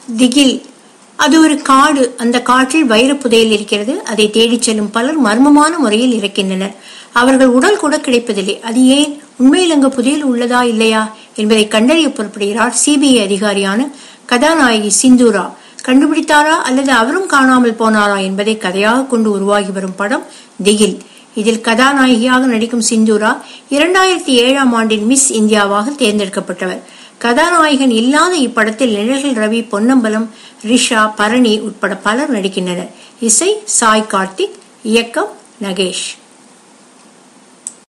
திகில் அது ஒரு காடு அந்த காட்டில் வைரப் புதையல் இருக்கிறது அதை தேடிச் செல்லும் பலர் மர்மமான முறையில் இறக்கின்றனர் அவர்கள் உடல் கூட கிடைப்பதில்லை அது ஏன் உண்மையில் அங்கு புதையல் உள்ளதா இல்லையா என்பதை கண்டறிய புறப்படுகிறார் சிபிஐ அதிகாரியான கதாநாயகி சிந்தூரா கண்டுபிடித்தாரா அல்லது அவரும் காணாமல் போனாரா என்பதை கதையாக கொண்டு உருவாகி வரும் படம் திகில் இதில் கதாநாயகியாக நடிக்கும் சிந்தூரா இரண்டாயிரத்தி ஏழாம் ஆண்டின் மிஸ் இந்தியாவாக தேர்ந்தெடுக்கப்பட்டவர் கதாநாயகன் இல்லாத இப்படத்தில் நிழல்கள் ரவி பொன்னம்பலம் ரிஷா பரணி உட்பட பலர் நடிக்கின்றனர் இசை சாய் கார்த்திக் இயக்கம் நகேஷ்